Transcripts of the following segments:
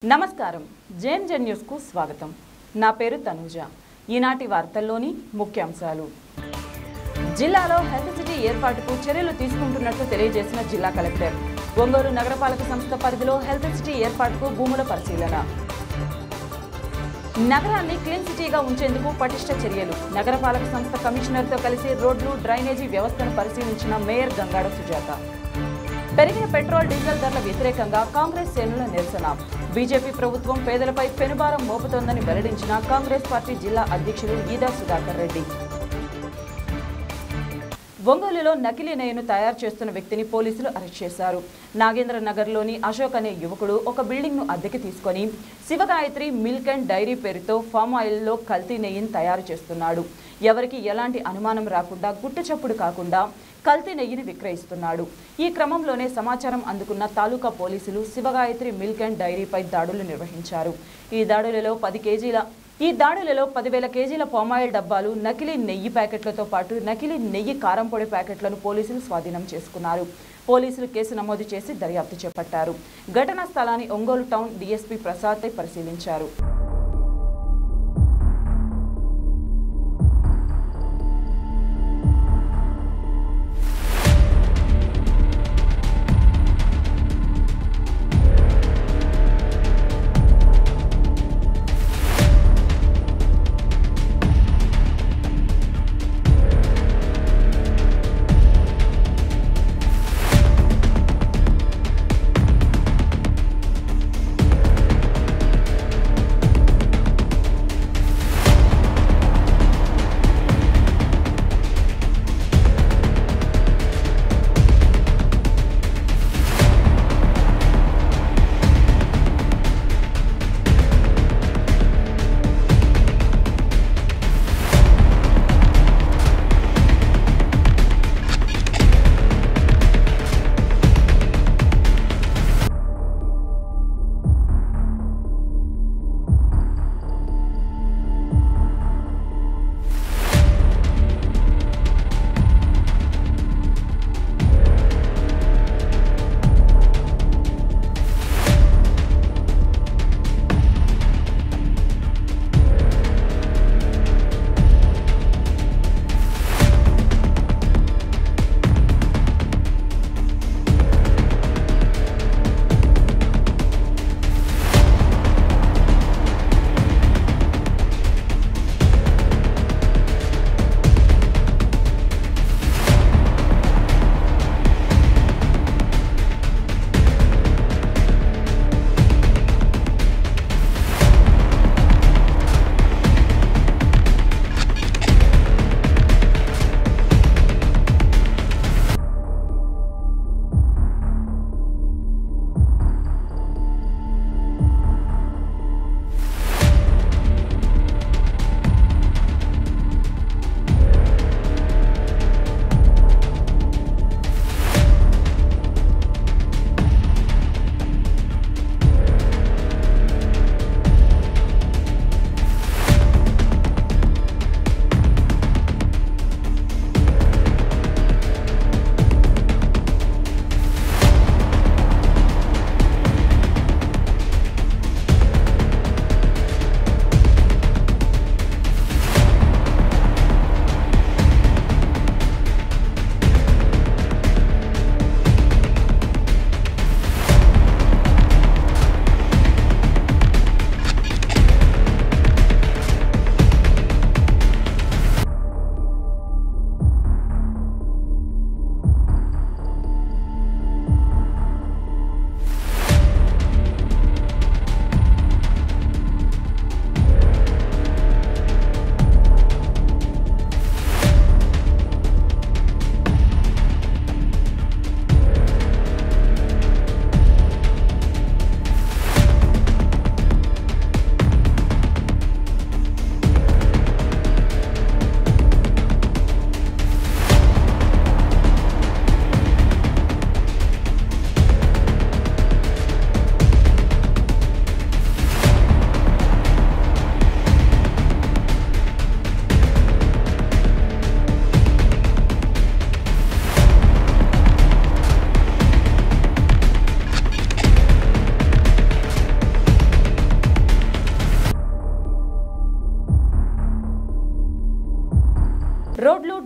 నమస్కారం జేఎం జెన్ న్యూస్కు స్వాగతం నా పేరు తనూజ ఈనాటి వార్తల్లోని ముఖ్యాంశాలు జిల్లాలో హెల్త్ సిటీ ఏర్పాటుకు చర్యలు తీసుకుంటున్నట్లు తెలియజేసిన జిల్లా కలెక్టర్ ఒంగోలు నగరపాలక సంస్థ పరిధిలో హెల్త్ సిటీ ఏర్పాటుకు భూముల పరిశీలన నగరాన్ని క్లీన్ సిటీగా ఉంచేందుకు పటిష్ట చర్యలు నగరపాలక సంస్థ కమిషనర్తో కలిసి రోడ్లు డ్రైనేజీ వ్యవస్థను పరిశీలించిన మేయర్ గంగాడ సుజాత పెరిగిన పెట్రోల్ డీజిల్ ధరల వ్యతిరేకంగా కాంగ్రెస్ శ్రేణుల నిరసన బీజేపీ ప్రభుత్వం పేదలపై పెనుభారం మోపుతోందని వెల్లడించిన కాంగ్రెస్ పార్టీ జిల్లా అధ్యక్షుడు ఈదా సుధాకర్ రెడ్డి ఒంగోలులో నకిలీ నెయ్యిను తయారు చేస్తున్న వ్యక్తిని పోలీసులు అరెస్ట్ చేశారు నాగేంద్ర నగర్లోని అశోక్ అనే యువకుడు ఒక బిల్డింగ్ను అద్దెకి తీసుకొని శివగాయత్రి మిల్క్ అండ్ డైరీ పేరుతో ఫామ్ ఆయిల్లో కల్తీ నెయ్యిని తయారు చేస్తున్నాడు ఎవరికి ఎలాంటి అనుమానం రాకుండా గుట్టు చప్పుడు కాకుండా కల్తీ నెయ్యిని విక్రయిస్తున్నాడు ఈ క్రమంలోనే సమాచారం అందుకున్న తాలూకా పోలీసులు శివగాయత్రి మిల్క్ అండ్ డైరీపై దాడులు నిర్వహించారు ఈ దాడులలో పది కేజీల ఈ దాడులలో పదివేల కేజీల పామాయిల్ డబ్బాలు నకిలీ నెయ్యి ప్యాకెట్లతో పాటు నకిలీ నెయ్యి కారం పొడి ప్యాకెట్లను పోలీసులు స్వాధీనం చేసుకున్నారు పోలీసులు కేసు నమోదు చేసి దర్యాప్తు చేపట్టారు ఘటనా స్థలాన్ని ఒంగోలు టౌన్ డీఎస్పీ ప్రసాద్ పరిశీలించారు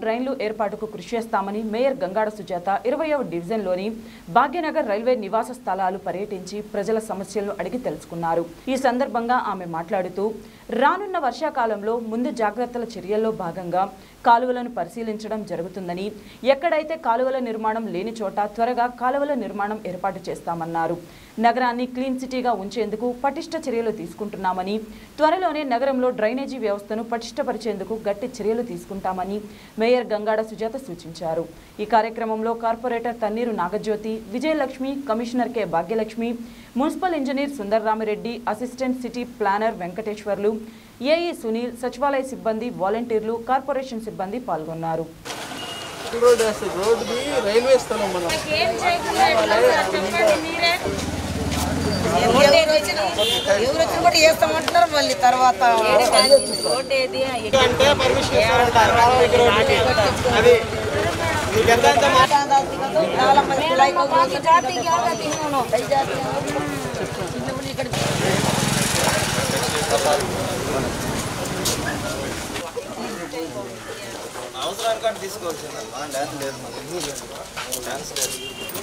డ్రైన్లు ఏర్పాటుకు కృషి చేస్తామని మేయర్ గంగాడ సుజాత ఇరవయవ డివిజన్లోని భాగ్యనగర్ రైల్వే నివాస స్థలాలు పర్యటించి ప్రజల సమస్యలను అడిగి తెలుసుకున్నారు ఈ సందర్భంగా ఆమె మాట్లాడుతూ రానున్న వర్షాకాలంలో ముందు జాగ్రత్తల చర్యల్లో భాగంగా కాలువలను పరిశీలించడం జరుగుతుందని ఎక్కడైతే కాలువల నిర్మాణం లేని చోట త్వరగా కాలువల నిర్మాణం ఏర్పాటు చేస్తామన్నారు నగరాన్ని క్లీన్ సిటీగా ఉంచేందుకు పటిష్ట చర్యలు తీసుకుంటున్నామని త్వరలోనే నగరంలో డ్రైనేజీ వ్యవస్థను పటిష్టపరిచేందుకు గట్టి చర్యలు తీసుకుంటామని మేయర్ గంగాడ సుజాత సూచించారు ఈ కార్యక్రమంలో corporator Thanneeru Nagajyothi Vijayalakshmi commissioner K Bhagyalakshmi municipal engineer Sundarramireddy assistant city planner Venkateswarlu AE Sunil సచివాలయ సిబ్బంది వాలంటీర్లు కార్పొరేషన్ సిబ్బంది పాల్గొన్నారు రోడ్ వేస్తారు రోడ్డుది రైల్వే స్థలం మనం ఏం చేయకుండా ఎట్లా సార్ చెప్పండి మీరే ఎవరు వచ్చినా ఎవరు వచ్చినా కూడా చేస్తామంటున్నారు మళ్ళీ తర్వాత రోడ్ ఏది అంటే పర్మిషన్ ఇస్తారంటారు రాళ్ళకి రోడ్డుకి. అది మీకు ఎంత ఎంత మా- చాలా మంది లైక్ బాగా జాతి యోగా తిన్నాను అవసరానికంటే తీసుకోవాల్సిందమ్మా డ్యాన్స్ లేదు మనకి డ్యాన్స్ లేదు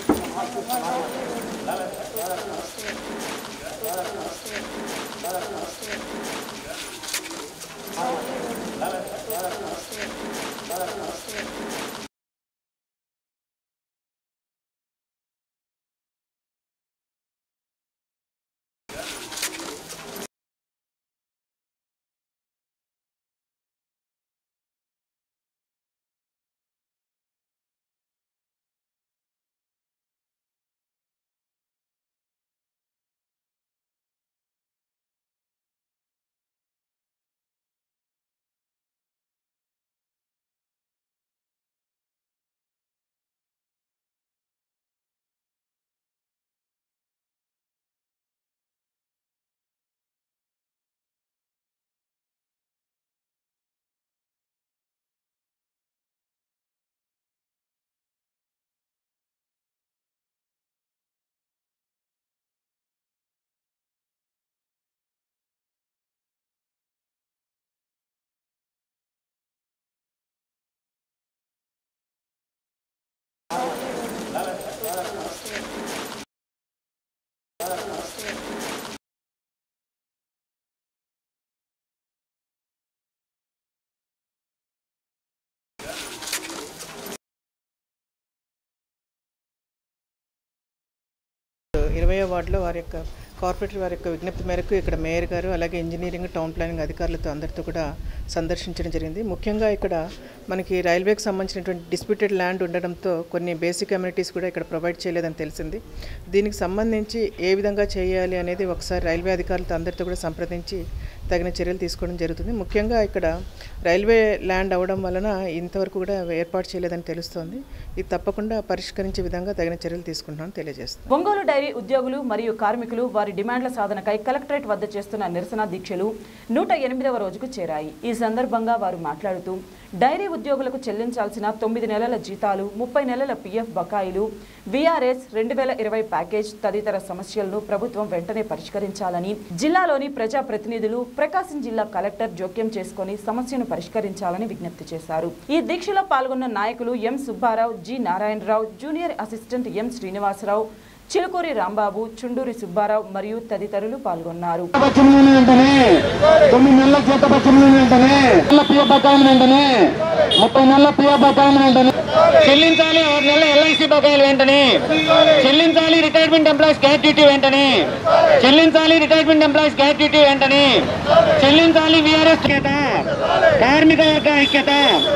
ఇరవై వార్డులో వారి యొక్క కార్పొరేటర్ వారి యొక్క విజ్ఞప్తి మేరకు ఇక్కడ మేయర్ గారు అలాగే ఇంజనీరింగ్ టౌన్ ప్లానింగ్ అధికారులతో అందరితో కూడా సందర్శించడం జరిగింది ముఖ్యంగా ఇక్కడ మనకి రైల్వేకి సంబంధించినటువంటి డిస్ప్యూటెడ్ ల్యాండ్ ఉండడంతో కొన్ని బేసిక్ కమ్యూనిటీస్ కూడా ఇక్కడ ప్రొవైడ్ చేయలేదని తెలిసింది దీనికి సంబంధించి ఏ విధంగా చేయాలి అనేది ఒకసారి రైల్వే అధికారులతో అందరితో కూడా సంప్రదించి తగిన చర్యలు తీసుకోవడం జరుగుతుంది ముఖ్యంగా ఇక్కడ రైల్వే ల్యాండ్ అవ్వడం వలన ఇంతవరకు కూడా ఏర్పాటు చేయలేదని తెలుస్తోంది ఇది తప్పకుండా పరిష్కరించే విధంగా తగిన చర్యలు తీసుకుంటామని తెలియజేస్తుంది ఒంగోలు డైరీ ఉద్యోగులు మరియు కార్మికులు వారి డిమాండ్ల సాధనకై కలెక్టరేట్ వద్ద చేస్తున్న నిరసన దీక్షలు నూట ఎనిమిదవ రోజుకు చేరాయి ఈ సందర్భంగా వారు మాట్లాడుతూ డైరీ ఉద్యోగులకు చెల్లించాల్సిన తొమ్మిది నెలల జీతాలు ముప్పై నెలల పీఎఫ్ బకాయిలు వీఆర్ఎస్ రెండు వేల ఇరవై ప్యాకేజ్ తదితర సమస్యలను ప్రభుత్వం వెంటనే పరిష్కరించాలని జిల్లాలోని ప్రజాప్రతినిధులు ప్రకాశం జిల్లా కలెక్టర్ జోక్యం చేసుకుని సమస్యను పరిష్కరించాలని విజ్ఞప్తి చేశారు ఈ దీక్షలో పాల్గొన్న నాయకులు M Subbarao G Narayanarao junior assistant M Srinivasarao Chilukuri Rambabu Chunduri Subbarao మరియు తదితరులు పాల్గొన్నారు పశ్చిమ వెంటనే తొమ్మిది నెలల జీత పశ్చిమ వెంటనే నెలల పిఎఫ్ బకాయిలు వెంటనే ముప్పై నెలల పిఎఫ్ బకాయిలు వెంటనే చెల్లించాలి ఆరు నెలల ఎల్ఐసి బకాయిలు వెంటనే చెల్లించాలి రిటైర్మెంట్ ఎంప్లాయీస్ గ్రాట్యుటీ వెంటనే చెల్లించాలి రిటైర్మెంట్ ఎంప్లాయీస్ గ్రాట్యుటీ వెంటనే చెల్లించాలి విఆర్ఎస్ ఐక్యత కార్మిక వర్గ ఐక్యత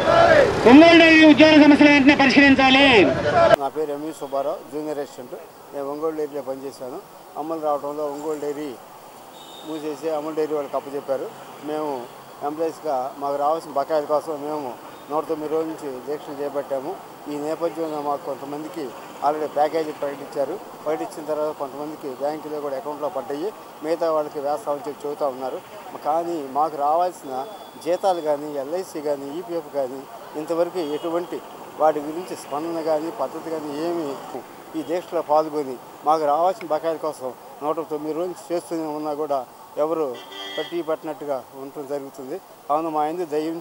ఒంగోలు డైరీ ఉద్యోగ సమస్యలు వెంటనే పరిష్కరించాలి నా పేరు ఎంఈ సుబ్బారావు జూనియర్ అసిస్టెంట్ నేను ఒంగోలు డైరీలో పనిచేశాను అమలు రావడంలో ఒంగోలు డైరీ మూసేసి అమూల్ డైరీ వాళ్ళకి అప్పచెప్పారు మేము ఎంప్లాయీస్గా మాకు రావాల్సిన బకాయిల కోసం మేము నూట తొమ్మిది రోజుల నుంచి దీక్షలు చేపట్టాము ఈ నేపథ్యంలో మాకు కొంతమందికి ఆల్రెడీ ప్యాకేజీ ప్రకటించారు ప్రకటించిన తర్వాత కొంతమందికి బ్యాంకులో కూడా అకౌంట్లో పడ్డాయి మిగతా వాళ్ళకి వేస్తామని చెప్పి చెబుతూ ఉన్నారు కానీ మాకు రావాల్సిన జీతాలు కానీ ఎల్ఐసి కానీ ఈపీఎఫ్ కానీ ఇంతవరకు ఎటువంటి వాటి గురించి స్పందన కానీ పద్ధతి కానీ ఏమీ ఈ దీక్షలో పాల్గొని మాకు రావాల్సిన బకాయిల కోసం నూట తొమ్మిది రోజులు చేస్తూనే ఉన్నా కూడా ఎవరు పట్టి పట్టినట్టుగా ఉండటం జరుగుతుంది అవును మా ఇందు దయించి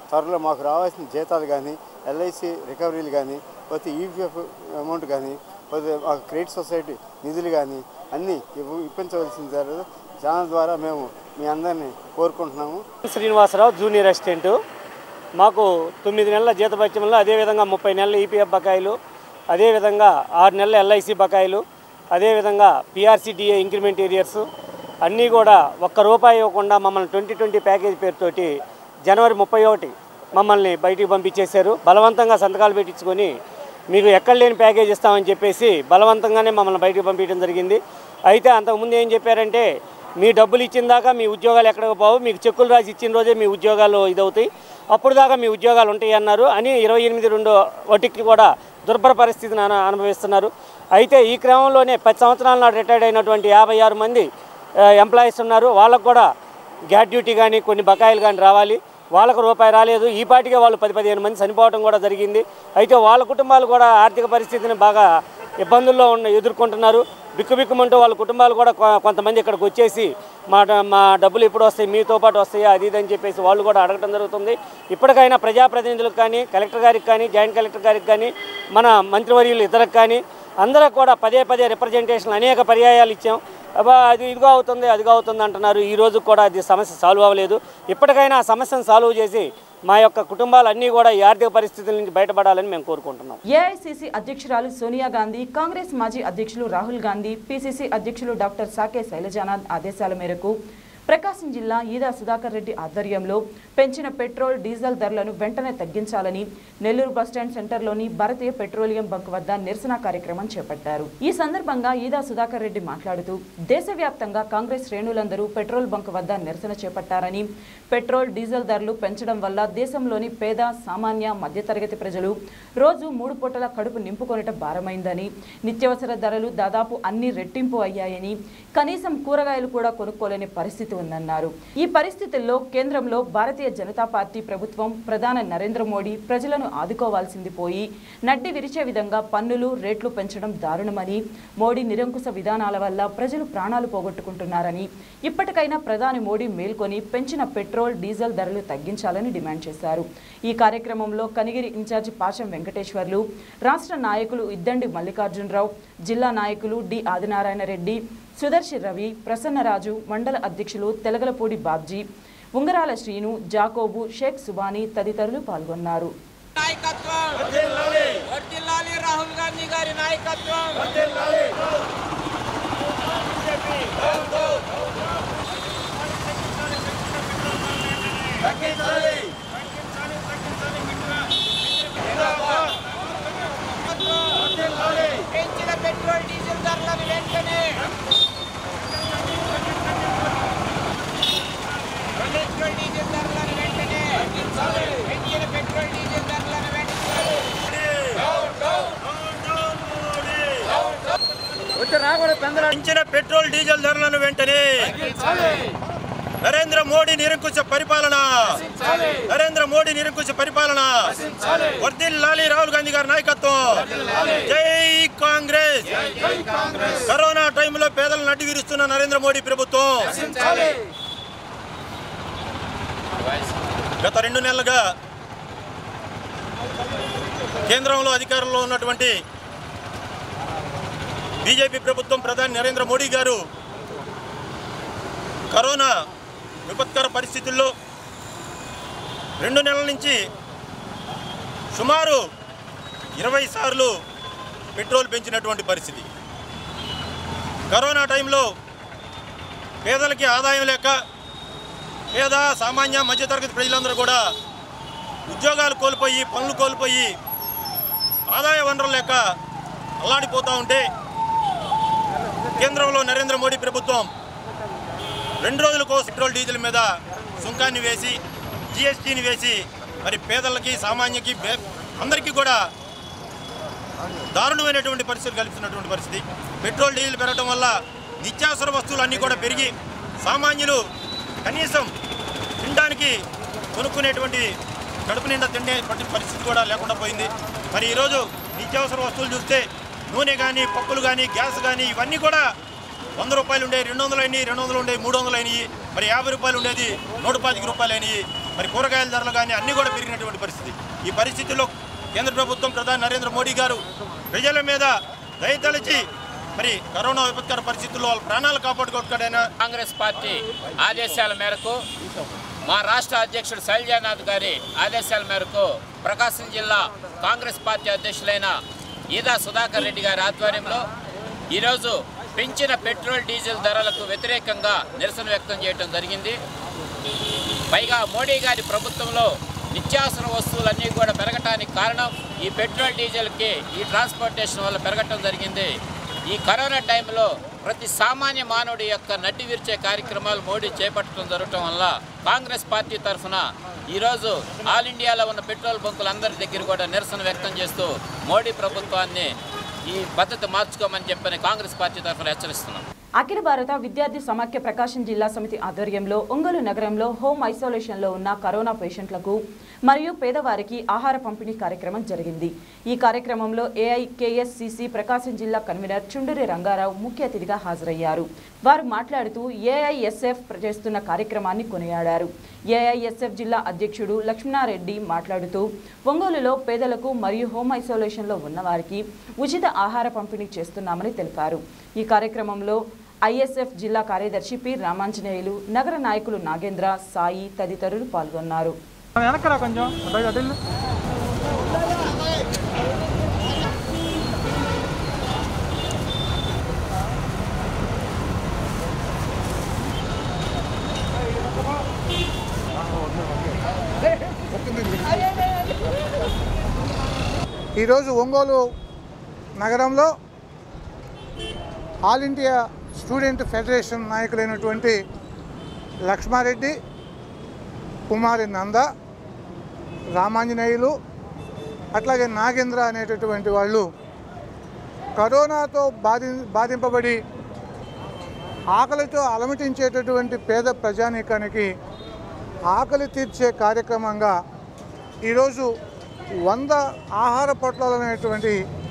త్వరలో మాకు రావాల్సిన జీతాలు కానీ ఎల్ఐసి రికవరీలు కానీ పోతే ఈపీఎఫ్ అమౌంట్ కానీ పోతే మాకు క్రెడిట్ సొసైటీ నిధులు కానీ అన్నీ ఇవ్వ ఇప్పించవలసిన జరగదు ఛానల్ ద్వారా మేము మీ అందరినీ కోరుకుంటున్నాము శ్రీనివాసరావు జూనియర్ అసిస్టెంటు మాకు తొమ్మిది నెలల జీతభత్యంలో అదేవిధంగా ముప్పై నెలల ఈపీఎఫ్ బకాయిలు అదేవిధంగా ఆరు నెలల ఎల్ఐసి బకాయిలు అదేవిధంగా పిఆర్సీడీఏ ఇంక్రిమెంట్ ఏరియర్స్ అన్నీ కూడా ఒక్క రూపాయి ఇవ్వకుండా మమ్మల్ని ట్వంటీ ట్వంటీ ప్యాకేజ్ పేరుతోటి జనవరి ముప్పై ఒకటి మమ్మల్ని బయటికి పంపించేశారు బలవంతంగా సంతకాలు పెట్టించుకొని మీకు ఎక్కడ లేని ప్యాకేజ్ ఇస్తామని చెప్పేసి బలవంతంగానే మమ్మల్ని బయటికి పంపించడం జరిగింది అయితే అంతకుముందు ఏం చెప్పారంటే మీ డబ్బులు ఇచ్చిన దాకా మీ ఉద్యోగాలు ఎక్కడికి పోవు మీకు చెక్కులు రాసి ఇచ్చిన రోజే మీ ఉద్యోగాలు ఇదవుతాయి అప్పుడు దాకా మీ ఉద్యోగాలు ఉంటాయి అన్నారు అని ఇరవై ఎనిమిది రెండు ఒకటికి కూడా దుర్భర పరిస్థితిని అను- అనుభవిస్తున్నారు అయితే ఈ క్రమంలోనే పది సంవత్సరాల నాడు రిటైర్డ్ అయినటువంటి యాభై ఆరు మంది ఎంప్లాయీస్ ఉన్నారు వాళ్ళకు కూడా గ్రాడ్యుటీ కానీ కొన్ని బకాయిలు కానీ రావాలి వాళ్ళకు రూపాయి రాలేదు ఈ పాటికే వాళ్ళు పది పదిహేను మంది చనిపోవడం కూడా జరిగింది అయితే వాళ్ళ కుటుంబాలు కూడా ఆర్థిక పరిస్థితిని బాగా ఇబ్బందుల్లో ఉన్న ఎదుర్కొంటున్నారు బిక్కుబిక్కుమంటూ వాళ్ళ కుటుంబాలు కూడా కొ- కొంతమంది ఇక్కడికి వచ్చేసి మా డ- మా డబ్బులు ఎప్పుడు వస్తాయి మీతో పాటు వస్తాయా అది ఇది అని చెప్పేసి వాళ్ళు కూడా అడగటం జరుగుతుంది ఇప్పటికైనా ప్రజాప్రతినిధులకు కానీ కలెక్టర్ గారికి కానీ జాయింట్ కలెక్టర్ గారికి కానీ మన మంత్రివర్యులు ఇతరకు కానీ అందరూ కూడా పదే పదే రిప్రజెంటేషన్లు అనేక పర్యాయాలు ఇచ్చాం అబ్బా అది ఇదిగో అవుతుంది అదిగో అవుతుంది అంటున్నారు ఈ రోజు కూడా అది సమస్య సాల్వ్ అవ్వలేదు ఇప్పటికైనా ఆ సమస్యను సాల్వ్ చేసి మా యొక్క కుటుంబాలన్నీ కూడా ఈ ఆర్థిక పరిస్థితుల నుంచి బయటపడాలని మేము కోరుకుంటున్నాం ఏఐసిసి అధ్యక్షురాలు సోనియా గాంధీ కాంగ్రెస్ మాజీ అధ్యక్షులు రాహుల్ గాంధీ పిసిసి అధ్యక్షులు డాక్టర్ సాకే శైలజానాథ్ ఆదేశాల మేరకు ప్రకాశం జిల్లా ఈదా సుధాకర్ రెడ్డి ఆధ్వర్యంలో పెంచిన పెట్రోల్ డీజిల్ ధరలను వెంటనే తగ్గించాలని నెల్లూరు బస్టాండ్ సెంటర్లోని భారతీయ పెట్రోలియం బంక్ వద్ద నిరసన కార్యక్రమం చేపట్టారు ఈ సందర్భంగా ఈదా సుధాకర్ రెడ్డి మాట్లాడుతూ దేశవ్యాప్తంగా కాంగ్రెస్ శ్రేణులందరూ పెట్రోల్ బంక్ వద్ద నిరసన చేపట్టారని పెట్రోల్ డీజిల్ ధరలు పెంచడం వల్ల దేశంలోని పేద సామాన్య మధ్యతరగతి ప్రజలు రోజు మూడు పూటల కడుపు నింపుకొనట భారమైందని నిత్యావసర ధరలు దాదాపు అన్ని రెట్టింపు అయ్యాయని కనీసం కూరగాయలు కూడా కొనుక్కోలేని పరిస్థితి ఉందన్నారు ఈ పరిస్థితుల్లో కేంద్రంలో భారతీయ జనతా పార్టీ ప్రభుత్వం ప్రధాని నరేంద్ర మోడీ ప్రజలను ఆదుకోవాల్సింది పోయి నడ్డి విరిచే విధంగా పన్నులు రేట్లు పెంచడం దారుణమని మోడీ నిరంకుశ విధానాల వల్ల ప్రజలు ప్రాణాలు పోగొట్టుకుంటున్నారని ఇప్పటికైనా ప్రధాని మోడీ మేల్కొని పెంచిన పెట్రోల్ డీజిల్ ధరలు తగ్గించాలని డిమాండ్ చేశారు ఈ కార్యక్రమంలో కనిగిరి ఇన్ఛార్జి పాశం వెంకటేశ్వర్లు రాష్ట్ర నాయకులు ఇద్దండి మల్లికార్జునరావు జిల్లా నాయకులు డి ఆదినారాయణ రెడ్డి సుదర్శి రవి ప్రసన్నరాజు మండల అధ్యక్షులు తెలగలపూడి బాబ్జీ ఉంగరాల శ్రీను జాకోబు షేక్ సుబానీ తదితరులు పాల్గొన్నారు నాయకత్వం వర్ధిల్లాలి రాహుల్ గాంధీ గారి నాయకత్వం పెంచిన పెట్రోల్ డీజిల్ ధరలను వెంటనే పెట్రోల్ డీజిల్ ధరలను వెంటనే పెంచిన పెట్రోల్ డీజిల్ ధరలను వెంటనే పెంచిన పెట్రోల్ డీజిల్ ధరలను వెంటనే నరేంద్ర మోడీ నిరంకుశ పరిపాలన నరేంద్ర మోడీ నిరంకుశ పరిపాలన వర్దిల్లాలి రాహుల్ గాంధీ గారి నాయకత్వం జై కాంగ్రెస్ కరోనా టైంలో పేదలు నడ్డి విరుస్తున్న నరేంద్ర మోడీ ప్రభుత్వం గత రెండు నెలలుగా కేంద్రంలో అధికారంలో ఉన్నటువంటి బీజేపీ ప్రభుత్వం ప్రధాని నరేంద్ర మోడీ గారు కరోనా విపత్కర పరిస్థితుల్లో రెండు నెలల నుంచి సుమారు ఇరవై సార్లు పెట్రోల్ పెంచినటువంటి పరిస్థితి కరోనా టైంలో పేదలకి ఆదాయం లేక పేద సామాన్య మధ్యతరగతి ప్రజలందరూ కూడా ఉద్యోగాలు కోల్పోయి పనులు కోల్పోయి ఆదాయ వనరులు లేక అల్లాడిపోతూ ఉంటే కేంద్రంలో నరేంద్ర మోడీ ప్రభుత్వం రెండు రోజులకు పెట్రోల్ డీజిల్ మీద సుంకాన్ని వేసి జిఎస్టీని వేసి మరి పేదలకి సామాన్యకి బే- అందరికీ కూడా దారుణమైనటువంటి పరిస్థితులు కల్పిస్తున్నటువంటి పరిస్థితి పెట్రోల్ డీజిల్ పెరగడం వల్ల నిత్యావసర వస్తువులు అన్నీ కూడా పెరిగి సామాన్యులు కనీసం తినడానికి కొనుక్కునేటువంటి కడుపు నిండా తిండే పట్టి- పరిస్థితి కూడా లేకుండా పోయింది మరి ఈరోజు నిత్యావసర వస్తువులు చూస్తే నూనె కానీ పప్పులు కానీ గ్యాస్ కానీ ఇవన్నీ కూడా వంద రూపాయలు ఉండే రెండు వందలు అయినాయి రెండు వందలు ఉండే మూడు వందలు అయినాయి మరి యాభై రూపాయలు ఉండేది నూట పాతిక రూపాయలు అయినాయి మరి కూరగాయల ధరలు కానీ అన్నీ కూడా పెరిగినటువంటి పరిస్థితి ఈ పరిస్థితుల్లో కేంద్ర ప్రభుత్వం ప్రధాని నరేంద్ర మోడీ గారు ప్రజల మీద దయతలిచి మరి కరోనా విపత్కర పరిస్థితుల్లో వాళ్ళ ప్రాణాలు కాపాడుకోవడానికైనా కాంగ్రెస్ పార్టీ ఆదేశాల మేరకు మా రాష్ట్ర అధ్యక్షుడు శైలజానాథ్ గారి ఆదేశాల మేరకు ప్రకాశం జిల్లా కాంగ్రెస్ పార్టీ అధ్యక్షులైన ఈదా సుధాకర్ రెడ్డి గారి ఆధ్వర్యంలో ఈరోజు పెంచిన పెట్రోల్ డీజిల్ ధరలకు వ్యతిరేకంగా నిరసన వ్యక్తం చేయడం జరిగింది పైగా మోడీ గారి ప్రభుత్వంలో నిత్యావసర వస్తువులన్నీ కూడా పెరగటానికి కారణం ఈ పెట్రోల్ డీజిల్కి ఈ ట్రాన్స్పోర్టేషన్ వల్ల పెరగటం జరిగింది ఈ కరోనా టైంలో ప్రతి సామాన్య మానవుడి యొక్క నడ్డి విరిచే కార్యక్రమాలు మోడీ చేపట్టడం జరగటం వల్ల కాంగ్రెస్ పార్టీ తరఫున ఈరోజు ఆల్ ఇండియాలో ఉన్న పెట్రోల్ బంకులందరి దగ్గర కూడా నిరసన వ్యక్తం చేస్తూ మోడీ ప్రభుత్వాన్ని ఈ పద్ధతి మార్చుకోమని చెప్పని కాంగ్రెస్ పార్టీ తరఫున హెచ్చరిస్తున్నాం అఖిల భారత విద్యార్థి సమాఖ్య ప్రకాశం జిల్లా సమితి ఆధ్వర్యంలో ఒంగోలు నగరంలో హోమ్ ఐసోలేషన్లో ఉన్న కరోనా పేషెంట్లకు మరియు పేదవారికి ఆహార పంపిణీ కార్యక్రమం జరిగింది ఈ కార్యక్రమంలో ఏఐకేఎస్సిసి ప్రకాశం జిల్లా కన్వీనర్ చుండూరి రంగారావు ముఖ్య అతిథిగా హాజరయ్యారు వారు మాట్లాడుతూ ఏఐఎస్ఎఫ్ చేస్తున్న కార్యక్రమాన్ని కొనియాడారు ఏఐఎస్ఎఫ్ జిల్లా అధ్యక్షుడు లక్ష్మణారెడ్డి మాట్లాడుతూ ఒంగోలులో పేదలకు మరియు హోమ్ ఐసోలేషన్లో ఉన్నవారికి ఉచిత ఆహార పంపిణీ చేస్తున్నామని తెలిపారు ఈ కార్యక్రమంలో ఐఎస్ఎఫ్ జిల్లా కార్యదర్శి పి రామాంజనేయులు నగర నాయకులు నాగేంద్ర సాయి తదితరులు పాల్గొన్నారు వెనకరా కొంచెం బయట అటు వెళ్ళు. ఈరోజు ఒంగోలు నగరంలో ఆల్ ఇండియా స్టూడెంట్ ఫెడరేషన్ నాయకులైనటువంటి లక్ష్మారెడ్డి కుమారి నంద రామాంజనేయులు అట్లాగే నాగేంద్ర అనేటటువంటి వాళ్ళు కరోనాతో బాధి బాధింపబడి ఆకలితో అలమటించేటటువంటి పేద ప్రజానీకానికి ఆకలి తీర్చే కార్యక్రమంగా ఈరోజు వంద ఆహార పొట్లాలు అనేటువంటి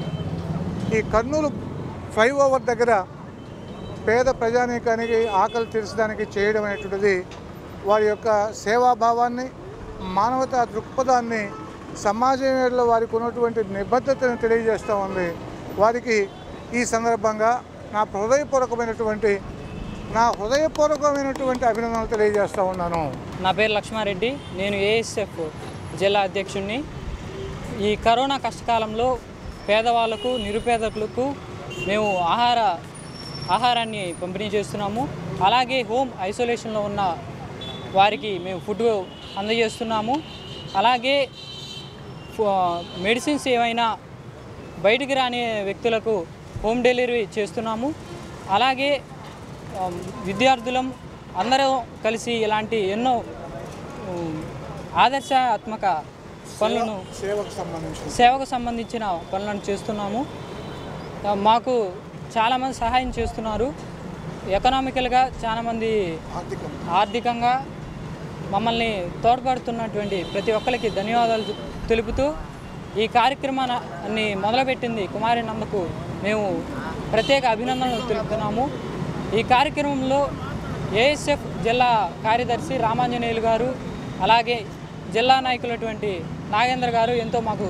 ఈ కర్నూలు ఫ్లైఓవర్ దగ్గర పేద ప్రజానీకానికి ఆకలి తీర్చడానికి చేయడం అనేటువంటిది వారి యొక్క సేవాభావాన్ని మానవతా దృక్పథాన్ని సమాజంలో వారికి ఉన్నటువంటి నిబద్ధతను తెలియజేస్తూ ఉంది వారికి ఈ సందర్భంగా నా హృదయపూర్వకమైనటువంటి నా హృదయపూర్వకమైనటువంటి అభినందనలు తెలియజేస్తూ ఉన్నాను నా పేరు లక్ష్మారెడ్డి నేను ఏఎస్ఎఫ్ జిల్లా అధ్యక్షుడిని ఈ కరోనా కష్టకాలంలో పేదవాళ్ళకు నిరుపేదలకు మేము ఆహార ఆహారాన్ని పంపిణీ చేస్తున్నాము అలాగే హోమ్ ఐసోలేషన్లో ఉన్న వారికి మేము ఫుడ్ అందజేస్తున్నాము అలాగే ఫ- మెడిసిన్స్ ఏమైనా బయటికి రాని వ్యక్తులకు హోమ్ డెలివరీ చేస్తున్నాము అలాగే ఆ, విద్యార్థులం అందరం కలిసి ఇలాంటి ఎన్నో ఉమ్, ఆదర్శాత్మక పనులను సేవకు సంబంధించి సేవకు సంబంధించిన పనులను చేస్తున్నాము ఆ, మాకు చాలామంది సహాయం చేస్తున్నారు ఎకనామికల్గా చాలామంది ఆర్థికంగా మమ్మల్ని తోడ్పడుతున్నటువంటి ప్రతి ఒక్కరికి ధన్యవాదాలు తెలుపుతూ ఈ కార్యక్రమాన్ని మొదలుపెట్టింది కుమారి నందకు మేము ప్రత్యేక అభినందనలు తెలుపుతున్నాము ఈ కార్యక్రమంలో ఏఎస్ఎఫ్ జిల్లా కార్యదర్శి రామాంజనేయులు గారు అలాగే జిల్లా నాయకులటువంటి నాగేంద్ర గారు ఎంతో మాకు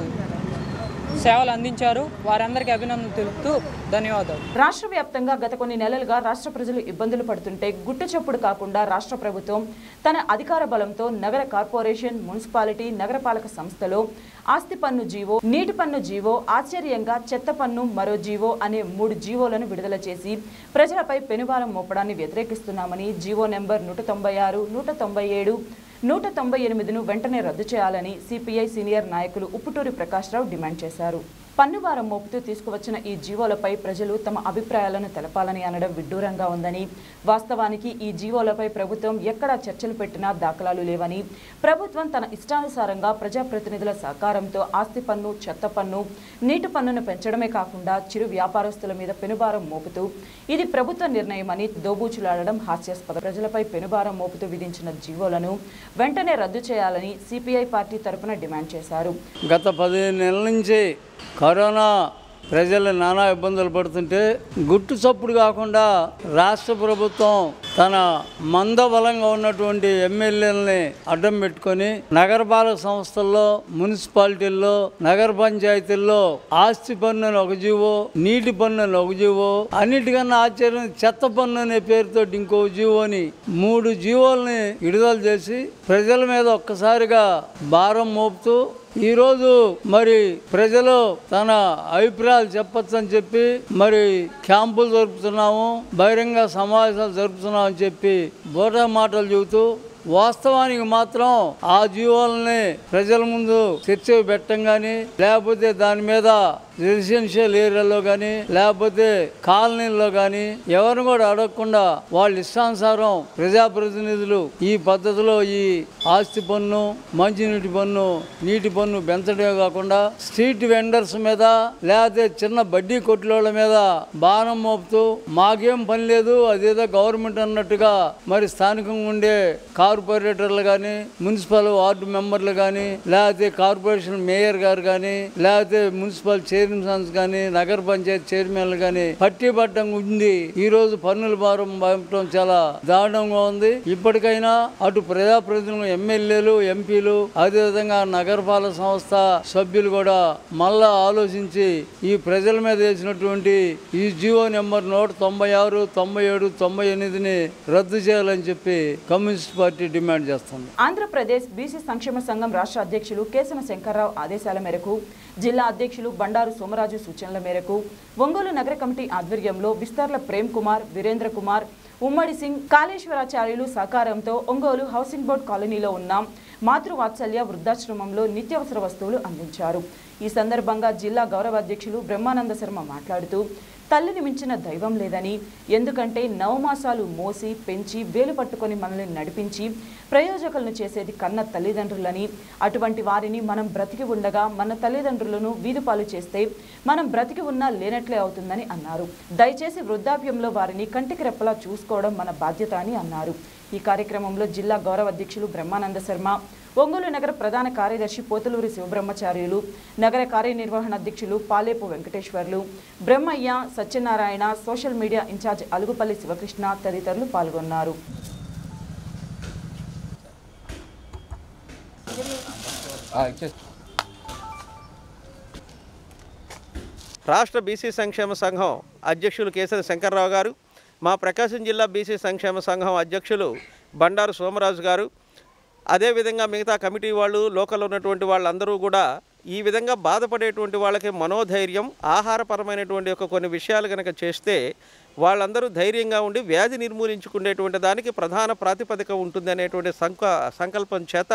సేవలు అందించారు వారందరికీ అభినందనలు తెలుపుతూ ధన్యవాదాలు రాష్ట్ర వ్యాప్తంగా గత కొన్ని నెలలుగా రాష్ట్ర ప్రజలు ఇబ్బందులు పడుతుంటే గుట్టు చప్పుడు కాకుండా రాష్ట్ర ప్రభుత్వం తన అధికార బలంతో నగర కార్పొరేషన్ మున్సిపాలిటీ నగరపాలక సంస్థలో ఆస్తి పన్ను జీవో నీటి పన్ను జీవో ఆశ్చర్యంగా చెత్త పన్ను మరో జీవో అనే మూడు జీవోలను విడుదల చేసి ప్రజలపై పెనుభారం మోపడాన్ని వ్యతిరేకిస్తున్నామని జీవో నెంబర్ నూట తొంభై ఆరు నూట తొంభై ఏడు నూట తొంభై ఎనిమిదిను వెంటనే రద్దు చేయాలని సిపిఐ సీనియర్ నాయకులు ఉప్పుటూరి ప్రకాశ్రావు డిమాండ్ చేశారు పన్నుభారం మోపుతూ తీసుకువచ్చిన ఈ జీవోలపై ప్రజలు తమ అభిప్రాయాలను తెలపాలని అనడం విడ్డూరంగా ఉందని వాస్తవానికి ఈ జీవోలపై ప్రభుత్వం ఎక్కడా చర్చలు పెట్టినా దాఖలాలు లేవని ప్రభుత్వం తన ఇష్టానుసారంగా ప్రజాప్రతినిధుల సహకారంతో ఆస్తి పన్ను చెత్త పన్ను నీటి పన్నును పెంచడమే కాకుండా చిరు వ్యాపారస్తుల మీద పెనుభారం మోపుతూ ఇది ప్రభుత్వ నిర్ణయమని దోబూచులాడడం హాస్యాస్పద ప్రజలపై పెనుభారం మోపుతూ విధించిన జీవోలను వెంటనే రద్దు చేయాలని సిపిఐ పార్టీ తరపున డిమాండ్ చేశారు గత పదిహేను నెలల నుంచి కరోనా ప్రజలు నానా ఇబ్బందులు పడుతుంటే గుట్టు చప్పుడు కాకుండా రాష్ట్ర ప్రభుత్వం తన మందబలంగా ఉన్నటువంటి ఎమ్మెల్యేలని అడ్డం పెట్టుకొని నగరపాలక సంస్థల్లో మున్సిపాలిటీల్లో నగర పంచాయతీల్లో ఆస్తి పన్ను అని ఒక జీవో నీటి పన్ను అని ఒక జీవో అన్నిటికన్నా ఆశ్చర్యం చెత్త పన్ను అనే పేరుతో ఇంకో జీవోని మూడు జీవోల్ని విడుదల చేసి ప్రజల మీద ఒక్కసారిగా భారం మోపుతూ ఈరోజు మరి ప్రజలు తన అభిప్రాయాలు చెప్పొచ్చని చెప్పి మరి క్యాంపులు జరుపుతున్నాము బహిరంగ సమావేశాలు జరుపుతున్నాం అని చెప్పి బోటా మాటలు చెబుతూ వాస్తవానికి మాత్రం ఆ జీవోలని ప్రజల ముందు చర్చ పెట్టం కానీ లేకపోతే దాని మీద రెసిడెన్షియల్ ఏరియాలో కానీ లేకపోతే కాలనీల్లో కానీ ఎవరిని కూడా అడగకుండా వాళ్ళ ఇష్టానుసారం ప్రజాప్రతినిధులు ఈ పద్ధతిలో ఈ ఆస్తి పన్ను మంచినీటి పన్ను నీటి పన్ను పెంచడమే కాకుండా స్ట్రీట్ వెండర్స్ మీద లేకపోతే చిన్న బడ్డీ కొట్లోళ్ళ మీద బాణం మోపుతూ మాకేం పని లేదు అదేదో గవర్నమెంట్ అన్నట్టుగా మరి స్థానికంగా ఉండే కార్పొరేటర్లు కానీ మున్సిపల్ వార్డు మెంబర్లు కానీ లేకపోతే కార్పొరేషన్ మేయర్ గారు కానీ లేకపోతే మున్సిపల్ చైర్మన్స్ కానీ నగర పంచాయతీ చైర్మన్లు కానీ పట్టి పట్టం ఉంది ఈ రోజు పన్నుల భారం పంపడం చాలా దారుణంగా ఉంది ఇప్పటికైనా అటు ప్రజాప్రతినిధులు ఎమ్మెల్యేలు ఎంపీలు అదేవిధంగా నగరపాలక సంస్థ సభ్యులు కూడా మళ్ళా ఆలోచించి ఈ ప్రజల మీద వేసినటువంటి ఈ జియో నెంబర్ నూట తొంభై ఆరు తొంభై ఏడు తొంభై ఎనిమిదిని రద్దు చేయాలని చెప్పి కమ్యూనిస్ట్ పార్టీ డిమాండ్ చేస్తుంది ఆంధ్రప్రదేశ్ బీసీ సంక్షేమ సంఘం రాష్ట్ర అధ్యక్షులు కేసన శంకర్రావు ఆదేశాల మేరకు జిల్లా అధ్యక్షులు బండారు సోమరాజు సూచనల మేరకు ఒంగోలు నగర కమిటీ ఆధ్వర్యంలో విస్తార్ల ప్రేమ్ కుమార్ వీరేంద్ర కుమార్ ఉమ్మడి సింగ్ కాళేశ్వరాచార్యులు సహకారంతో ఒంగోలు హౌసింగ్ బోర్డ్ కాలనీలో ఉన్న మాతృవాత్సల్య వృద్ధాశ్రమంలో నిత్యావసర వస్తువులు అందించారు ఈ సందర్భంగా జిల్లా గౌరవ అధ్యక్షులు బ్రహ్మానంద శర్మ మాట్లాడుతూ తల్లిని మించిన దైవం లేదని ఎందుకంటే నవమాసాలు మోసి పెంచి వేలు పట్టుకొని మనల్ని నడిపించి ప్రయోజకులను చేసేది కన్న తల్లిదండ్రులని అటువంటి వారిని మనం బ్రతికి ఉండగా మన తల్లిదండ్రులను వీధుపాలు చేస్తే మనం బ్రతికి ఉన్నా లేనట్లే అవుతుందని అన్నారు దయచేసి వృద్ధాప్యంలో వారిని కంటికి రెప్పలా చూసుకోవడం మన బాధ్యత అని అన్నారు ఈ కార్యక్రమంలో జిల్లా గౌరవ అధ్యక్షులు బ్రహ్మానంద శర్మ ఒంగోలు నగర ప్రధాన కార్యదర్శి పోతులూరి శివబ్రహ్మచార్యులు నగర కార్యనిర్వహణ అధ్యక్షులు Palepu Venkateswarlu Brahmaiah Satyanarayana social media in charge Alugupalli Sivakrishna తదితరులు పాల్గొన్నారు రాష్ట్ర బీసీ సంక్షేమ సంఘం అధ్యక్షులు కేసరి శంకర్రావు గారు మా ప్రకాశం జిల్లా బీసీ సంక్షేమ సంఘం అధ్యక్షులు బండారు సోమరాజు గారు అదేవిధంగా మిగతా కమిటీ వాళ్ళు లోకల్లో ఉన్నటువంటి వాళ్ళందరూ కూడా ఈ విధంగా బాధపడేటువంటి వాళ్ళకి మనోధైర్యం ఆహారపరమైనటువంటి ఒక కొన్ని విషయాలు కనుక చేస్తే వాళ్ళందరూ ధైర్యంగా ఉండి వ్యాధి నిర్మూలించుకునేటువంటి దానికి ప్రధాన ప్రాతిపదిక ఉంటుంది అనేటువంటి సంక సంకల్పం చేత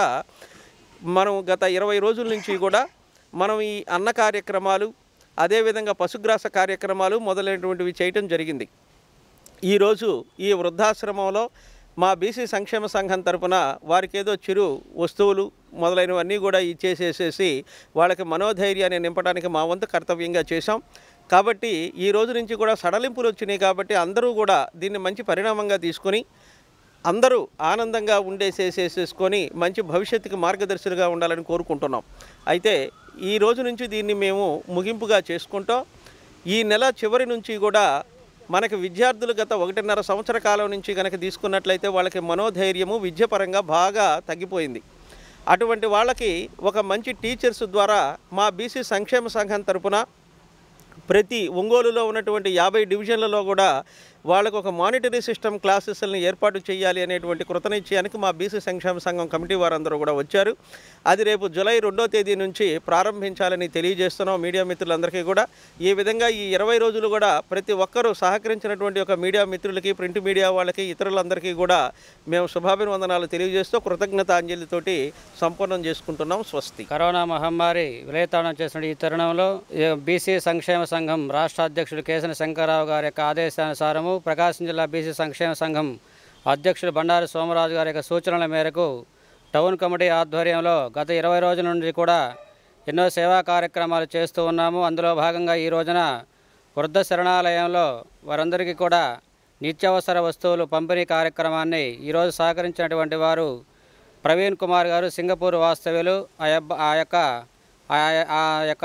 మనం గత ఇరవై రోజుల నుంచి కూడా మనం ఈ అన్న కార్యక్రమాలు అదేవిధంగా పశుగ్రాస కార్యక్రమాలు మొదలైనటువంటివి చేయటం జరిగింది ఈరోజు ఈ వృద్ధాశ్రమంలో మా బీసీ సంక్షేమ సంఘం తరపున వారికి ఏదో చిరు వస్తువులు మొదలైనవన్నీ కూడా ఇచ్చేసేసేసి వాళ్ళకి మనోధైర్యాన్ని నింపడానికి మా వంతు కర్తవ్యంగా చేశాం కాబట్టి ఈ రోజు నుంచి కూడా సడలింపులు వచ్చినాయి కాబట్టి అందరూ కూడా దీన్ని మంచి పరిణామంగా తీసుకొని అందరూ ఆనందంగా ఉండేసేసేసేసుకొని మంచి భవిష్యత్తుకి మార్గదర్శులుగా ఉండాలని కోరుకుంటున్నాం అయితే ఈ రోజు నుంచి దీన్ని మేము ముగింపుగా చేసుకుంటాం ఈ నెల చివరి నుంచి కూడా మనకి విద్యార్థులు గత ఒకటిన్నర సంవత్సర కాలం నుంచి కనుక తీసుకున్నట్లయితే వాళ్ళకి మనోధైర్యము విద్యపరంగా బాగా తగ్గిపోయింది అటువంటి వాళ్ళకి ఒక మంచి టీచర్స్ ద్వారా మా బీసీ సంక్షేమ సంఘం తరపున ప్రతి ఒంగోలులో ఉన్నటువంటి యాభై డివిజన్లలో కూడా వాళ్ళకు ఒక మానిటరీ సిస్టమ్ క్లాసెస్ని ఏర్పాటు చేయాలి అనేటువంటి కృతనిశ్చయానికి మా బీసీ సంక్షేమ సంఘం కమిటీ వారందరూ కూడా వచ్చారు అది రేపు జూలై రెండో తేదీ నుంచి ప్రారంభించాలని తెలియజేస్తున్నాం మీడియా మిత్రులందరికీ కూడా ఈ విధంగా ఈ ఇరవై రోజులు కూడా ప్రతి ఒక్కరూ సహకరించినటువంటి ఒక మీడియా మిత్రులకి ప్రింట్ మీడియా వాళ్ళకి ఇతరులందరికీ కూడా మేము శుభాభివందనాలు తెలియజేస్తూ కృతజ్ఞతాంజలితోటి సంపూర్ణం చేసుకుంటున్నాం స్వస్తి కరోనా మహమ్మారి విలయతాళం చేసిన ఈ తరుణంలో ఈ బీసీ సంక్షేమ సంఘం రాష్ట్ర అధ్యక్షుడు కేసన శంకరరావు గారి యొక్క ఆదేశానుసారము ప్రకాశం జిల్లా బీసీ సంక్షేమ సంఘం అధ్యక్షుడు బండారు సోమరాజు గారి యొక్క సూచనల మేరకు టౌన్ కమిటీ ఆధ్వర్యంలో గత ఇరవై రోజుల నుండి కూడా ఎన్నో సేవా కార్యక్రమాలు చేస్తూ ఉన్నాము అందులో భాగంగా ఈ రోజున వృద్ధ శరణాలయంలో వారందరికీ కూడా నిత్యావసర వస్తువులు పంపిణీ కార్యక్రమాన్ని ఈరోజు సహకరించినటువంటి వారు ప్రవీణ్ కుమార్ గారు సింగపూర్ వాస్తవ్యులు ఆ యబ్బ- ఆ యొక్క ఆ- ఆ యొక్క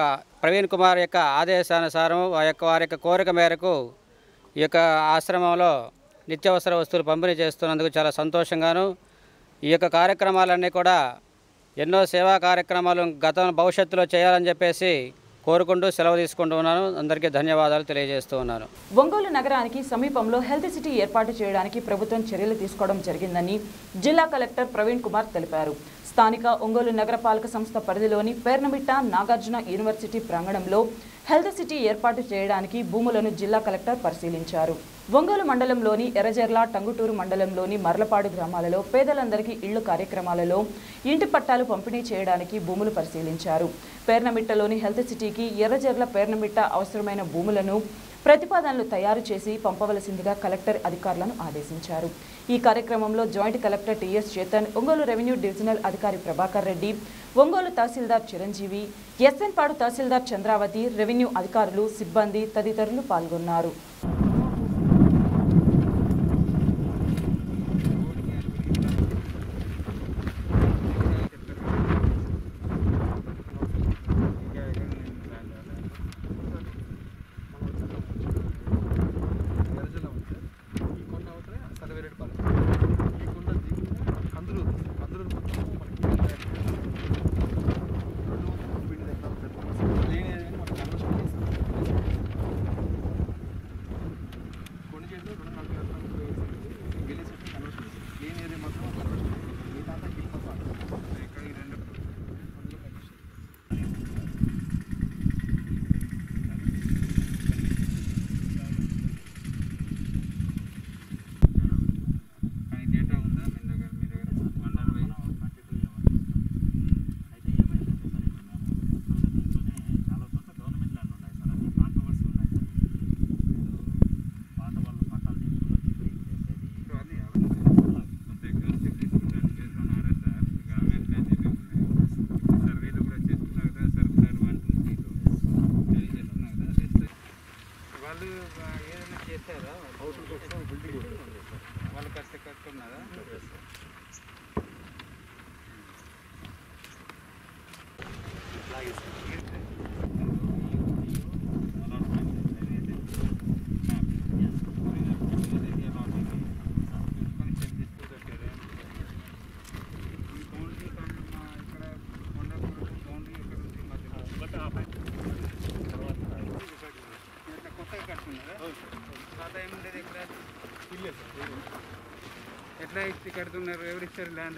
ప్రవీణ్ కుమార్ యొక్క ఆదేశానుసారం ఆ యొక్క వారి యొక్క కోరిక మేరకు ఈ యొక్క ఆశ్రమంలో నిత్యావసర వస్తువులు పంపిణీ చేస్తున్నందుకు చాలా సంతోషంగాను ఈ యొక్క కార్యక్రమాలన్నీ కూడా ఎన్నో సేవా కార్యక్రమాలు గత భవిష్యత్తులో చేయాలని చెప్పేసి కోరుకుంటూ సెలవు తీసుకుంటూ ఉన్నాను అందరికీ ధన్యవాదాలు తెలియజేస్తూ ఉన్నాను ఒంగోలు నగరానికి సమీపంలో హెల్త్ సిటీ ఏర్పాటు చేయడానికి ప్రభుత్వం చర్యలు తీసుకోవడం జరిగిందని జిల్లా కలెక్టర్ ప్రవీణ్ కుమార్ తెలిపారు స్థానిక ఒంగోలు నగరపాలక సంస్థ పరిధిలోని పేర్నమిట్ట నాగార్జున యూనివర్సిటీ ప్రాంగణంలో హెల్త్ సిటీ ఏర్పాటు చేయడానికి భూములను జిల్లా కలెక్టర్ పరిశీలించారు ఒంగోలు మండలంలోని ఎర్రజెర్ల టంగుటూరు మండలంలోని మర్లపాడు గ్రామాలలో పేదలందరికీ ఇళ్లు కార్యక్రమాలలో ఇంటి పట్టాలు పంపిణీ చేయడానికి భూములు పరిశీలించారు పేర్నమిట్టలోని హెల్త్ సిటీకి ఎర్రజెర్ల పేర్నమిట్ట అవసరమైన భూములను ప్రతిపాదనలు తయారు చేసి పంపవలసిందిగా కలెక్టర్ అధికారులను ఆదేశించారు ఈ కార్యక్రమంలో joint collector TS Chetan Ongole revenue divisional అధికారి ప్రభాకర్ రెడ్డి ఒంగోలు తహసీల్దార్ చిరంజీవి ఎస్ఎన్పాడు తహసీల్దార్ చంద్రావతి రెవెన్యూ అధికారులు సిబ్బంది తదితరులు పాల్గొన్నారు వాళ్ళు ఏదైనా చేస్తారా హౌస్ కోసం బిల్డింగ్ వాళ్ళు కష్ట కట్టుకున్నారా ఎట్లా ఇచ్చి కడుతున్నారు ఎవరు ఇచ్చారు ల్యాండ్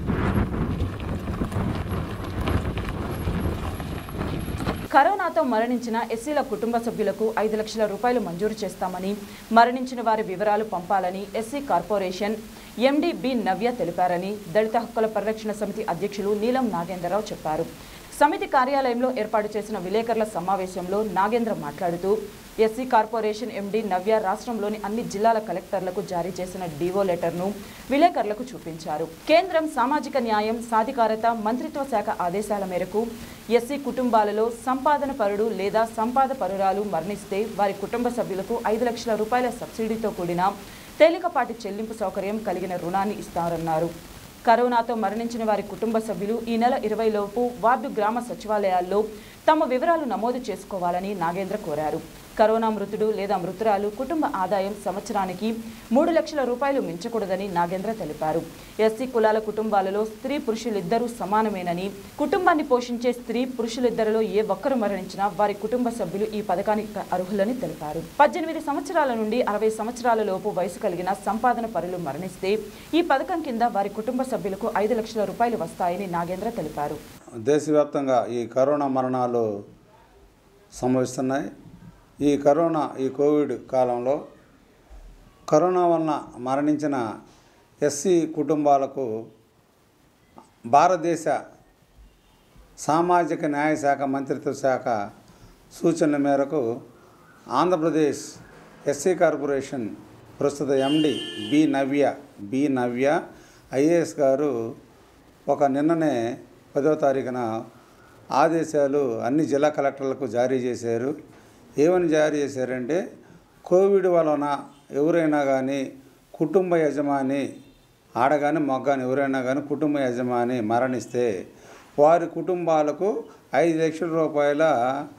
కరోనాతో మరణించిన ఎస్సీల కుటుంబ సభ్యులకు ఐదు లక్షల రూపాయలు మంజూరు చేస్తామని మరణించిన వారి వివరాలు పంపాలని SC corporation MD B Navya తెలిపారని దళిత హక్కుల పరిరక్షణ సమితి అధ్యక్షులు నీలం నాగేంద్రరావు చెప్పారు సమితి కార్యాలయంలో ఏర్పాటు చేసిన విలేకరుల సమావేశంలో నాగేంద్ర మాట్లాడుతూ ఎస్సీ కార్పొరేషన్ ఎండీ నవ్య రాష్ట్రంలోని అన్ని జిల్లాల కలెక్టర్లకు జారీ చేసిన డివో లెటర్ను విలేకరులకు చూపించారు కేంద్రం సామాజిక న్యాయం సాధికారత మంత్రిత్వ శాఖ ఆదేశాల మేరకు ఎస్సీ కుటుంబాలలో సంపాదన పరుడు లేదా సంపాద పరురాలు మరణిస్తే వారి కుటుంబ సభ్యులకు ఐదు లక్షల రూపాయల సబ్సిడీతో కూడిన తేలికపాటి చెల్లింపు సౌకర్యం కలిగిన రుణాన్ని ఇస్తారన్నారు కరోనాతో మరణించిన వారి కుటుంబ సభ్యులు ఈ నెల ఇరవై లోపు వార్డు గ్రామ సచివాలయాల్లో తమ వివరాలు నమోదు చేసుకోవాలని నాగేంద్ర కోరారు కరోనా మృతుడు లేదా మృతురాలు కుటుంబ ఆదాయం సంవత్సరానికి మూడు లక్షల రూపాయలు మించకూడదని నాగేంద్ర తెలిపారు ఎస్సీ కులాల కుటుంబాలలో స్త్రీ పురుషులిద్దరూ సమానమేనని కుటుంబాన్ని పోషించే స్త్రీ పురుషులిద్దరిలో ఏ ఒక్కరు మరణించినా వారి కుటుంబ సభ్యులు ఈ పథకానికి అర్హులని తెలిపారు పద్దెనిమిది సంవత్సరాల నుండి అరవై సంవత్సరాల లోపు వయసు కలిగిన సంపాదన పరులు మరణిస్తే ఈ పథకం కింద వారి కుటుంబ సభ్యులకు ఐదు లక్షల రూపాయలు వస్తాయని నాగేంద్ర తెలిపారు దేశవ్యాప్తంగా ఈ కరోనా మరణాలు సంభవిస్తున్నాయి ఈ కరోనా ఈ కోవిడ్ కాలంలో కరోనా వలన మరణించిన ఎస్సీ కుటుంబాలకు భారతదేశ సామాజిక న్యాయ శాఖ మంత్రిత్వ శాఖ సూచనల మేరకు ఆంధ్రప్రదేశ్ ఎస్సీ కార్పొరేషన్ ప్రస్తుత ఎండి బి నవ్య బి నవ్య ఐఏఎస్ గారు ఒక నిన్ననే పదో తారీఖున ఆదేశాలు అన్ని జిల్లా కలెక్టర్లకు జారీ చేశారు ఏమని జారీ చేశారంటే కోవిడ్ వలన ఎవరైనా కానీ కుటుంబ యజమాని ఆడగాని మగ్గాని ఎవరైనా కానీ కుటుంబ యజమాని మరణిస్తే వారి కుటుంబాలకు ఐదు లక్షల రూపాయల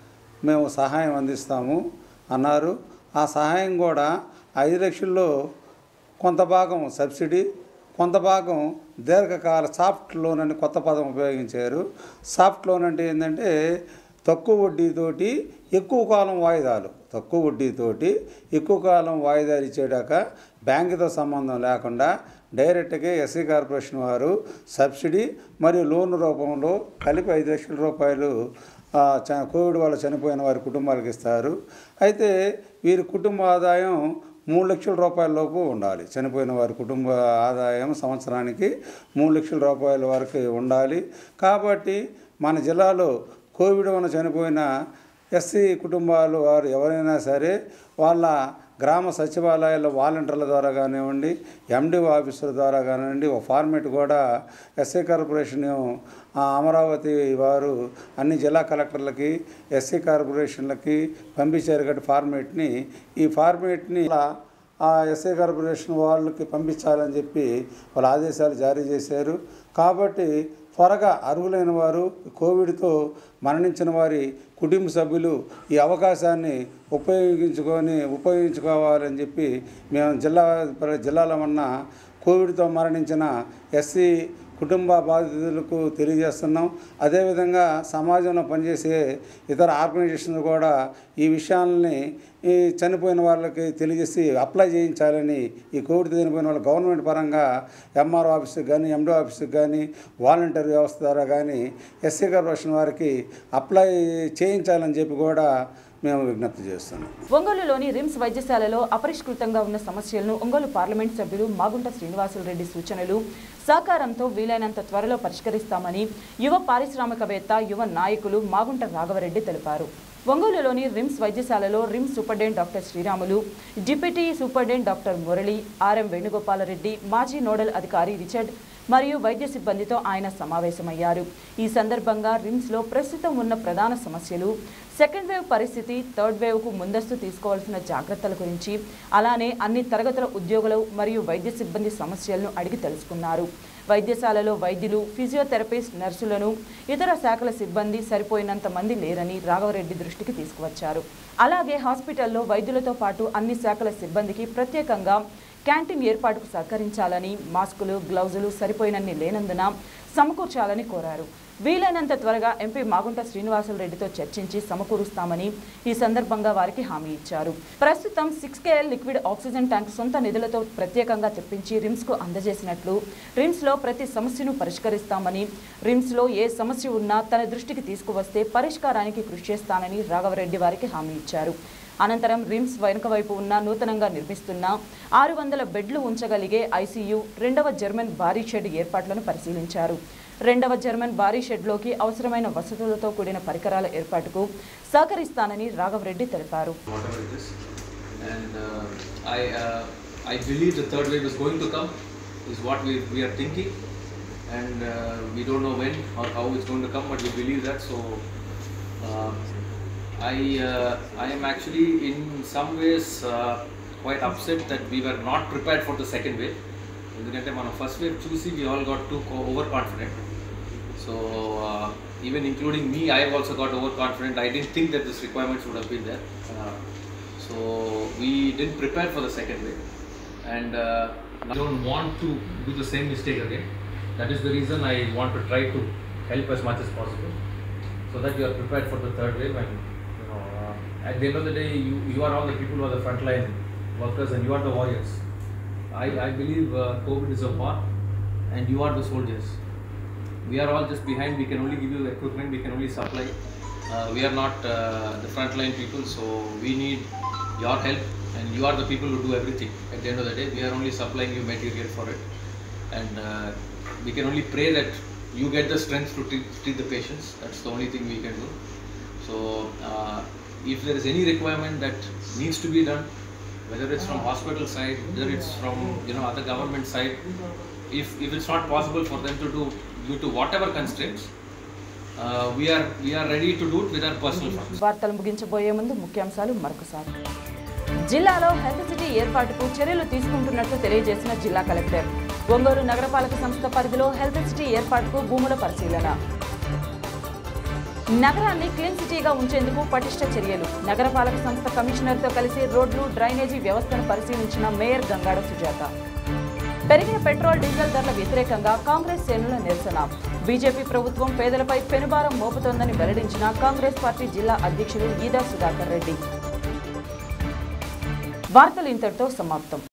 మేము సహాయం అందిస్తాము అన్నారు ఆ సహాయం కూడా ఐదు లక్షల్లో కొంత భాగం సబ్సిడీ కొంత భాగం దీర్ఘకాల సాఫ్ట్ లోన్ అని కొత్త పదం ఉపయోగించారు సాఫ్ట్ లోన్ అంటే ఏంటంటే తక్కువ వడ్డీతోటి ఎక్కువ కాలం వాయిదాలు తక్కువ వడ్డీతోటి ఎక్కువ కాలం వాయిదాలు ఇచ్చేటాక బ్యాంకుతో సంబంధం లేకుండా డైరెక్ట్గా ఎస్సీ కార్పొరేషన్ వారు సబ్సిడీ మరియు లోన్ రూపంలో కలిపి ఐదు లక్షల రూపాయలు ఆ, చ- కోవిడ్ వల్ల చనిపోయిన వారి కుటుంబాలకు ఇస్తారు అయితే వీరి కుటుంబ ఆదాయం మూడు లక్షల రూపాయల లోపు ఉండాలి చనిపోయిన వారి కుటుంబ ఆదాయం సంవత్సరానికి మూడు లక్షల రూపాయల వరకు ఉండాలి కాబట్టి మన జిల్లాలో కోవిడ్ వల్ల చనిపోయిన ఎస్సీ కుటుంబాలు వారు ఎవరైనా సరే వాళ్ళ గ్రామ సచివాలయాల వాలంటీర్ల ద్వారా కానివ్వండి ఎండిఓ ఆఫీసుల ద్వారా కానివ్వండి ఒక ఫార్మేట్ కూడా ఎస్సీ కార్పొరేషన్ ఆ, అమరావతి వారు అన్ని జిల్లా కలెక్టర్లకి ఎస్సీ కార్పొరేషన్లకి పంపించారు కాబట్టి ఫార్మేట్ని ఈ ఫార్మేట్ని ఇలా ఆ ఎస్ఐ కార్పొరేషన్ వాళ్ళకి పంపించాలని చెప్పి వాళ్ళ ఆదేశాలు జారీ చేశారు కాబట్టి త్వరగా అర్హులైన వారు కోవిడ్తో మరణించిన వారి కుటుంబ సభ్యులు ఈ అవకాశాన్ని ఉపయోగించుకొని ఉపయోగించుకోవాలని చెప్పి మేము జిల్లా జిల్లాలో ఉన్న కోవిడ్తో మరణించిన ఎస్సీ కుటుంబ బాధితులకు తెలియజేస్తున్నాం అదేవిధంగా సమాజంలో పనిచేసే ఇతర ఆర్గనైజేషన్లు కూడా ఈ విషయాలని ఈ చనిపోయిన వాళ్ళకి తెలియజేసి అప్లై చేయించాలని ఈ కోవిడ్ చనిపోయిన వాళ్ళు గవర్నమెంట్ పరంగా ఎంఆర్ఓ ఆఫీస్కి కానీ ఎండో ఆఫీస్కి కానీ వాలంటీర్ వ్యవస్థ ద్వారా కానీ ఎస్సీ కార్పొరేషన్ వారికి అప్లై చేయించాలని చెప్పి కూడా మేము విజ్ఞప్తి చేస్తున్నాం ఒంగోలులోని రిమ్స్ వైద్యశాలలో అపరిష్కృతంగా ఉన్న సమస్యలను ఒంగోలు పార్లమెంట్ సభ్యులు మాగుంట శ్రీనివాసులు రెడ్డి సూచనలు సహకారంతో వీలైనంత త్వరలో పరిష్కరిస్తామని యువ పారిశ్రామికవేత్త యువ నాయకులు మాగుంట రాఘవరెడ్డి తెలిపారు ఒంగోలులోని రిమ్స్ వైద్యశాలలో RIMS superintendent doctor Sriramulu deputy superintendent doctor Murali RM Venugopala Reddy మాజీ నోడల్ అధికారి రిచర్డ్ మరియు వైద్య సిబ్బందితో ఆయన సమావేశమయ్యారు ఈ సందర్భంగా రిమ్స్లో ప్రస్తుతం ఉన్న ప్రధాన సమస్యలు సెకండ్ వేవ్ పరిస్థితి థర్డ్ వేవ్కు ముందస్తు తీసుకోవాల్సిన జాగ్రత్తల గురించి అలానే అన్ని తరగతుల ఉద్యోగులు మరియు వైద్య సిబ్బంది సమస్యలను అడిగి తెలుసుకున్నారు వైద్యశాలలో వైద్యులు ఫిజియోథెరపిస్ట్ నర్సులను ఇతర శాఖల సిబ్బంది సరిపోయినంత మంది లేరని రాఘవరెడ్డి దృష్టికి తీసుకువచ్చారు అలాగే హాస్పిటల్లో వైద్యులతో పాటు అన్ని శాఖల సిబ్బందికి ప్రత్యేకంగా క్యాంటీన్ ఏర్పాటుకు సహకరించాలని మాస్కులు గ్లౌజులు సరిపోయినన్ని లేనందున సమకూర్చాలని కోరారు వీలైనంత త్వరగా ఎంపీ మాగుంట శ్రీనివాసులు రెడ్డితో చర్చించి సమకూరుస్తామని ఈ సందర్భంగా వారికి హామీ ఇచ్చారు ప్రస్తుతం six KL liquid oxygen tank సొంత నిధులతో ప్రత్యేకంగా తెప్పించి రిమ్స్కు అందజేసినట్లు రిమ్స్లో ప్రతి సమస్యను పరిష్కరిస్తామని రిమ్స్లో ఏ సమస్య ఉన్నా తన దృష్టికి తీసుకువస్తే పరిష్కారానికి కృషి చేస్తానని రాఘవరెడ్డి వారికి హామీ ఇచ్చారు అనంతరం రిమ్స్ వెనుక వైపు ఉన్న నూతనంగా నిర్మిస్తున్న ఆరు వందల బెడ్లు ఉంచగలిగే ఐసీయూ రెండవ జర్మన్ భారీ షెడ్ ఏర్పాట్లను పరిశీలించారు రెండవ జర్మన్ భారీ షెడ్లోకి అవసరమైన వసతులతో కూడిన పరికరాల ఏర్పాటుకు సహకరిస్తానని రాఘవరెడ్డి తెలిపారు whatever it is. And uh, I, uh, I believe the third wave is going to come, is what we, we are thinking. And uh, we don't know when or how it's going to come, but we believe that. So uh, I, uh, I am actually in some ways uh, quite upset that we were not prepared for the second wave. ఎందుకంటే మనం first wave చూసి we all got too over confident so even including me I also got over confident I didn't think that this requirements would have been there so we didn't prepare for the second wave and I don't want to do the same mistake again. That is the reason I want to try to help as much as possible, so that you are prepared for the third wave. And you know, uh, at the end of the day, you you are all the people who are the frontline workers, and you are the warriors. I I believe uh, COVID is a war, and you are the soldiers. We are all just behind. We can only give you the equipment. We can only supply. Uh, we are not uh, the frontline people, so we need your help and you are the people who do everything at the end of the day we are only supplying you material for it and uh, we can only pray that you get the strength to treat, treat the patients that's the only thing we can do so uh, if there is any requirement that needs to be done whether it's from hospital side whether it's from you know other government side if if it's not possible for them to do due to whatever constraints uh, we are we are ready to do it with our personal funds వార్తలు ముగించబోయే ముందు ముఖ్యాంశాలు మరొకసారి జిల్లాలో health city ఏర్పాటుకు చర్యలు తీసుకుంటున్నట్లు తెలియజేసిన జిల్లా కలెక్టర్ ఒంగోలు నగరపాలక సంస్థ పరిధిలో హెల్త్ సిటీ ఏర్పాటుకు భూముల పరిశీలన నగరాన్ని క్లీన్ సిటీగా ఉంచేందుకు పటిష్ట చర్యలు నగరపాలక సంస్థ కమిషనర్తో కలిసి రోడ్లు డ్రైనేజీ వ్యవస్థను పరిశీలించిన మేయర్ గంగాడ సుజాత పెరిగిన పెట్రోల్ డీజిల్ ధరల వ్యతిరేకంగా కాంగ్రెస్ శ్రేణుల నిరసన బీజేపీ ప్రభుత్వం పేదలపై పెనుభారం మోపుతోందని వెల్లడించిన కాంగ్రెస్ పార్టీ జిల్లా అధ్యక్షుడు గీదా సుధాకర్ రెడ్డి వార్తలు ఇంతటితో సమాప్తం